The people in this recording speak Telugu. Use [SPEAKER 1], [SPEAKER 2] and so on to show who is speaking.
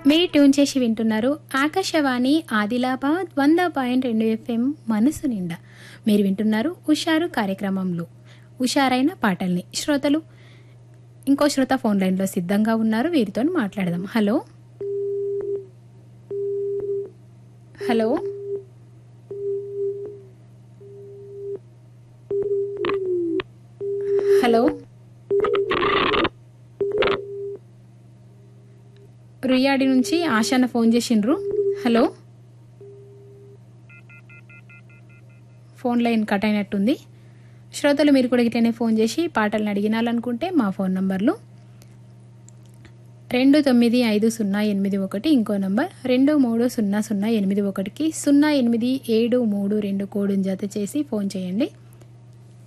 [SPEAKER 1] మీరు ట్యూన్ చేసి వింటున్నారు ఆకాశవాణి ఆదిలాబాద్ వంద పాయింట్ రెండు ఎఫ్ఎం మనసు నిండా మీరు వింటున్నారు ఉషారు కార్యక్రమంలో ఉషారైన పాటల్ని శ్రోతలు ఇంకో శ్రోత ఫోన్ లైన్లో సిద్ధంగా ఉన్నారు వీరితో మాట్లాడదాం హలో హలో హలో రుయ్యాడి నుంచి ఆశాన ఫోన్ చేసిండ్రు హలో ఫోన్ లైన్ కట్ అయినట్టుంది శ్రోతలు మీరు కూడా ఇట్లనే ఫోన్ చేసి పాటలను అడిగినాలనుకుంటే మా ఫోన్ నంబర్లు రెండు తొమ్మిది ఐదు సున్నా ఎనిమిది ఒకటి ఇంకో నంబర్ రెండు మూడు సున్నా సున్నా ఎనిమిది ఒకటికి సున్నా ఎనిమిది ఏడు మూడు రెండు కోడుని జత చేసి ఫోన్ చేయండి